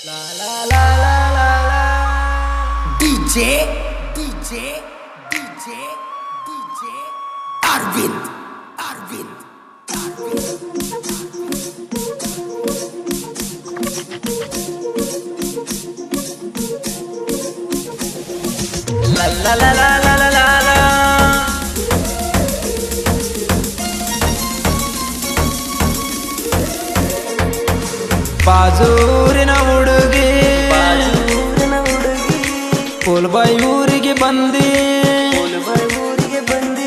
DJ, DJ, DJ, DJ, Arvind, Arvind. La la la la la la la la. ಬಾಜೂರಿನ ಹುಡುಗಿ ಪುಲ್ಬಾಯಿ ಊರಿಗೆ ಬಂದಿ ಊರಿಗೆ ಬಂದಿ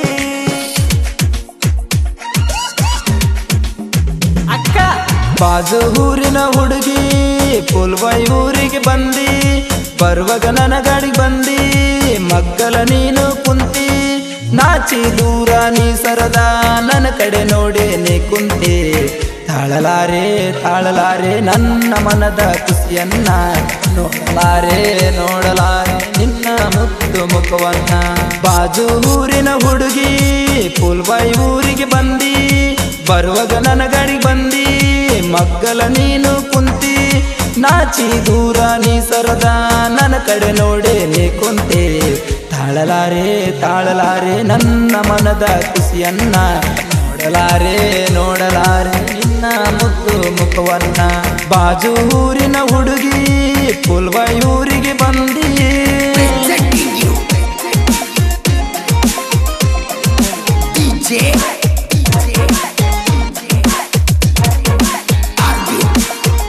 ಅಕ್ಕ ಬಾಜು ಊರಿನ ಹುಡುಗಿ ಪುಲ್ಬಾಯಿ ಊರಿಗೆ ಬಂದಿ ಬರುವಾಗ ನನ್ನ ಗಾಡಿಗೆ ಬಂದಿ ಮಗ್ಗಲ ನೀನು ಕುಂತಿ ನಾಚಿ ದೂರ ನೀ ಸರದ ನನ್ನ ಕಡೆ ನೋಡಿ ನೀ ಕುಂತಿ ತಾಳಲಾರೆ ತಾಳಲಾರೆ ನನ್ನ ಮನದ ಖುಷಿಯನ್ನ ನೋಡಲಾರೆ ನೋಡಲಾರೆ ನಿನ್ನ ಮುದ್ದು ಮುಖವನ್ನ ಬಾಜು ಊರಿನ ಹುಡುಗಿ ಪುಲ್ಬಾಯಿ ಊರಿಗೆ ಬಂದಿ ಬರುವಾಗ ನನ್ನ ಗಾಡಿ ಬಂದಿ ಮಗ್ಗಲ ನೀನು ಕುಂತಿ ನಾಚಿ ದೂರ ನೀ ಸರದ ನನ್ನ ಕಡೆ ನೋಡಿ ನೀ ಕುಂತಿ ತಾಳಲಾರೆ ತಾಳಲಾರೆ ನನ್ನ ಮನದ ಖುಷಿಯನ್ನ ನೋಡಲಾರೆ ನೋಡಲಾರೆ ನಿನ್ನ ಮುದ್ದು ಮುಖವನ್ನ ಬಾಜು ಊರಿನ ಹುಡುಗಿ ಪುಲ್ವಾಯಿ ಊರಿಗೆ ಬಂದಿ Presenting you. DJ, DJ, Arvind.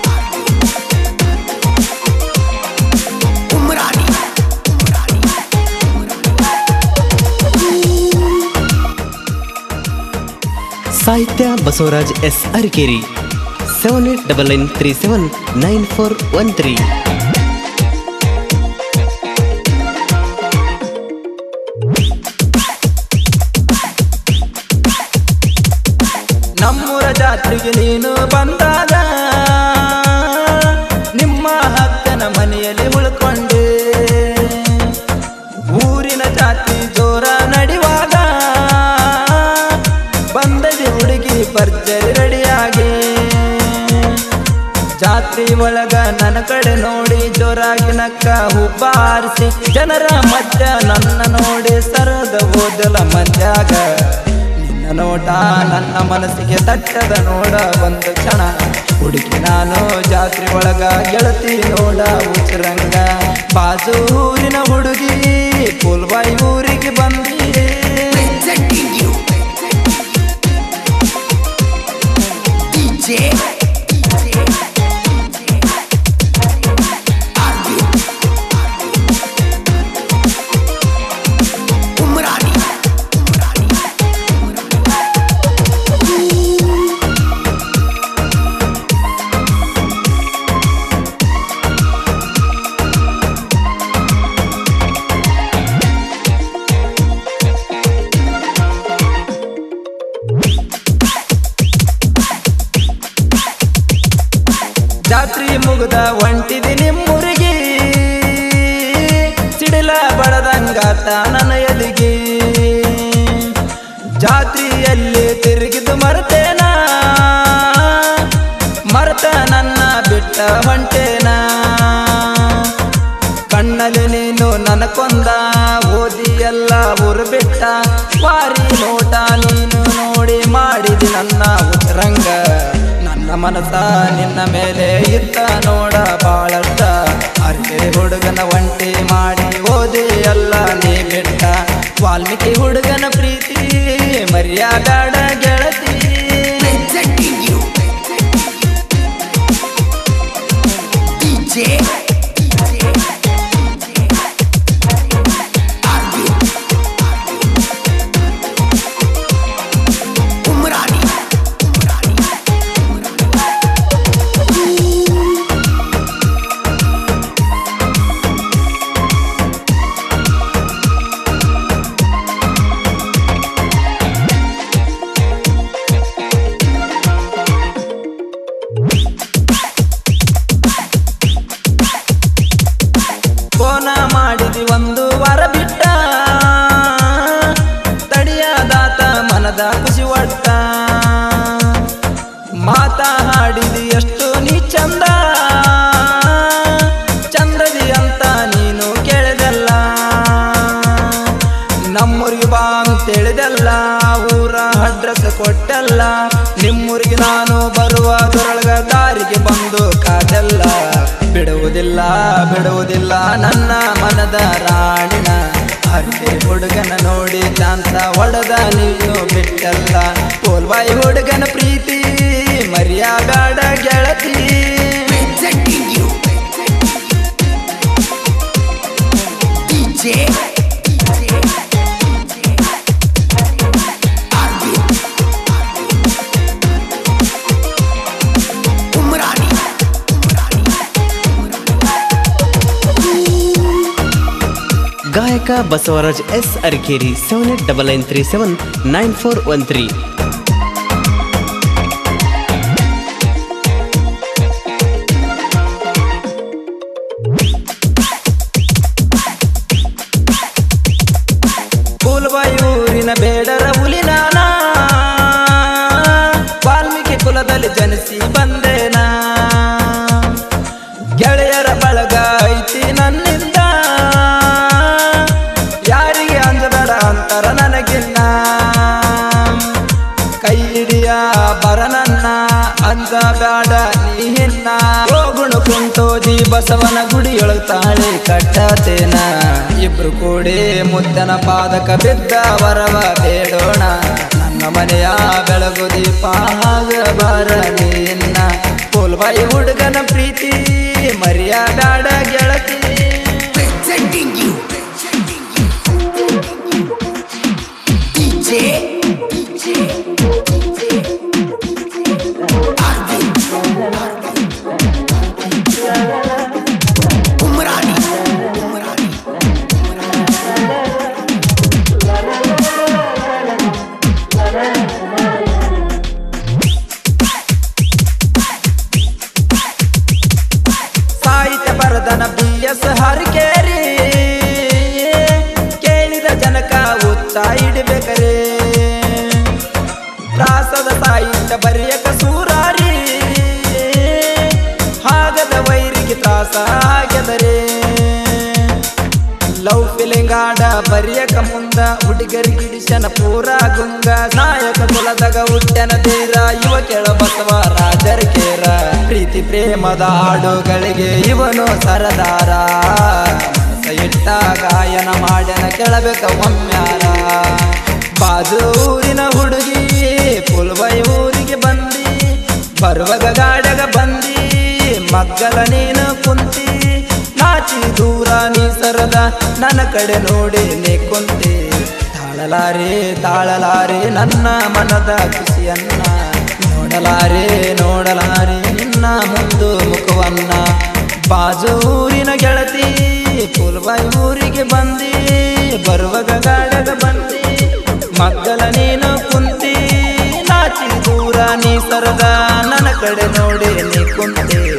Umrani, Umrani. ಸಾಹಿತ್ಯ Basavaraj S Arikeri seven eight double nine three seven nine four one three ನಮ್ಮೂರ ಜಾತ್ರೆಗೆ ನೀನು ಬಂದಾಗ ನಿಮ್ಮ ಹಕ್ಕನ ಮನೆಯಲ್ಲಿ ಉಳ್ಕೊಂಡೆ ಊರಿನ ಜಾತಿ ಜೋರ ನಡೆಯುವಾಗ ಬಂದದಿ ಹುಡುಗಿ ಭರ್ಜರಿ ರೆಡಿಯಾಗಿ ಜಾತ್ರೆ ಒಳಗ ನನ್ನ ಕಡೆ ನೋಡಿ ಜೋರಾಗಿ ನಕ್ಕ ಹುಬ್ಬಾರಿಸಿ ಜನರ ಮಧ್ಯ ನನ್ನ ನೋಡಿ ಸರದ ಓದಲ ಮಧ್ಯಾಗ ನಿನ್ನ ನೋಟ ನನ್ನ ಮನಸ್ಸಿಗೆ ತಟ್ಟದ ನೋಡ ಒಂದು ಕ್ಷಣ ಹುಡುಗಿ ನಾನು ಜಾತ್ರೆ ಒಳಗ ಗೆಳತಿ ನೋಡ ಉಚ್ಚರಂಗ ಬಾಜು ಊರಿನ ಹುಡುಗಿ ಪುಲ್ವಾಯಿ ಊರಿಗೆ ಬಂದಿ Presenting you. DJ, DJ, Arvind. Umrani, Umrani. ಜಾತ್ರೆ ಮುಗ್ದ ಒಂಟಿದಿ ನಿಮ್ಮುರಿಗೆ ಸಿಡಿಲ ಬಡದಂಗಾತ ನನ್ನ ಎಲಿಗೆ ಜಾತ್ರೆಯಲ್ಲಿ ತಿರುಗಿದು ಮರ್ತೇನ ಮರ್ತ ನನ್ನ ಬಿಟ್ಟ ಹೊಂಟೇನ ಕಣ್ಣಲ್ಲಿ ನೀನು ನನ್ನ ಕೊಂದ ಓದಿ ಎಲ್ಲ ಊರು ಬಿಟ್ಟ ವಾರಿ ನೋಟ ನೀನು ನೋಡಿ ಮಾಡಿದಿ ನನ್ನ ಉತ್ತರಂಗ ನನ್ನ ಮನಸ ನಿನ್ನ ಮೇಲೆ ಇತ್ತ ನೋಡ ಬಾಳಷ್ಟ ಅರ್ಕೆ ಹುಡುಗನ ಒಂಟಿ ಮಾಡಿ ಓದಿ ಎಲ್ಲ ನೀ ಬಿಟ್ಟ ವಾಲ್ಮೀಕಿ ಹುಡುಗನ ಪ್ರೀತಿ ಮರ್ಯಾದಾಡ ಗೆಳತಿ Presenting you. DJ, DJ, Arvind. Umrani, Umrani. ಬಿಡುವುದಿಲ್ಲ ಬಿಡುವುದಿಲ್ಲ ನನ್ನ ಮನದ ರಾಣಿನ ಹರಿಕೆ ಹುಡುಗನ ನೋಡಿ ಶಾಂತ ಒಡದ ನೀನು ಬಿಟ್ಟಲ್ಲ ಪೋಲ್ವಾಯಿ ಹುಡುಗನ ಪ್ರೀತಿ ಮರ್ಯಾದಾಡ ಗೆಳತಿ Presenting you. DJ. Arvind. Umrani. ಗಾಯಕ Basavaraj S Arkeri seven eight double nine three seven nine four one three ಪೋಲ್ವಾಯಿ ಊರಿನ ಬೇಡರ ಹುಲಿ ನಾನ ವಾಲ್ಮೀಕಿ ಕುಲದಲ್ಲಿ ಜನಿಸಿ ಬಂದೇನಾ ಗೆಳೆಯರ ಬಳಗ ಐತಿ ನನ್ನಿಂದ ಯಾರಿಗೆ ಅಂಜಬೇಡ ಅಂತಾರ ನನಗಿನ್ನ ಕೈ ಹಿಡಿಯ ಬರ ನನ್ನ ಅಂದ ಬ್ಯಾಡ ನೀನ್ನ ಹೋಗುಣ ಕುಂತೋದಿ ಬಸವನ ಗುಡಿಯೊಳಗ ತಾಳಿ ಕಟ್ಟತೇನ ಇಬ್ರು ಕೂಡಿ ಮುದ್ದನ ಪಾದಕ ಬಿದ್ದ ವರವ ಬೇಡೋಣ ನನ್ನ ಮನೆಯ ಬೆಳಗು ದೀಪ ಬರ ನೀನ್ನ ಪೋಲ್ಬಾಯಿ ಹುಡುಗನ ಪ್ರೀತಿ ಮರ್ಯಾದಾಡ ಗೆಳತಿ Presenting you. DJ. Arvind. Umrani. ಸಾಹಿತ್ಯ ಬರದನ ಬಿ ಎಸ್ ಹರಿಕೇರಿ ಕೇಳಿದ ಜನಕ ಉತ್ತ ಇಡಬೇಕರೆ ಪ್ರಾಸದ ಸಾಹಿತ್ಯ ಬರೆಯಕ ಸೂರಾರಿ ಹಾಗದ ವೈರಿಗೆ ತ್ರಾಸ ಆಗ್ಯದರೆ ಲವ್ ಫಿಲಿಂಗ್ ಆಡ ಬರಿಯಕ ಮುಂದ ಹುಡುಗರಿಗೆ ಗಿಡಿಸನ ಪೂರ ಗುಂಗ ನಾಯಕ ಕುಲದಾಗ ಹುಟ್ಟನ ತೀರ ಇವ ಕೆಳ ಬಸವ ರಾಜರ ಕೇರ ಪ್ರೀತಿ ಪ್ರೇಮದ ಹಾಡುಗಳಿಗೆ ಇವನು ಸರದಾರ ಮನಸ ಇಟ್ಟ ಗಾಯನ ಮಾಡ್ಯನ ಕೆಳಬೇಕ ಒಮ್ಮ್ಯಾರ ಬಾಜು ಊರಿನ ಹುಡುಗಿ ಪುಲ್ವೈ ಊರಿಗೆ ಬಂದಿ ಬರುವಾಗ ಗಾಡಗ ಬಂದಿ ಮಗ್ಗಲ ನೀನು ಕುಂತಿ ನಾಚಿ ದೂರ ನೀ ಸರದ ನನ್ನ ಕಡೆ ನೋಡಿ ನೀ ಕುಂತಿ ತಾಳಲಾರೆ ತಾಳಲಾರೆ ನನ್ನ ಮನದ ಖುಷಿಯನ್ನ ನೋಡಲಾರೆ ನೋಡಲಾರೆ ನಿನ್ನ ಮುಂದು ಮುಖವನ್ನ ಬಾಜೂರಿನ ಗೆಳತಿ ಪುಲ್ಬಾಯಿ ಊರಿಗೆ ಬಂದಿ ಬರುವಾಗ ಗಾಡಗ ಬಂದಿ ಮಗ್ಗಲ ನೀನು ಕುಂತಿ ನಾಚಿ ದೂರ ನೀ ಸರದ ನನ್ನ ಕಡೆ ನೋಡಿ ನೀ ಕುಂತಿ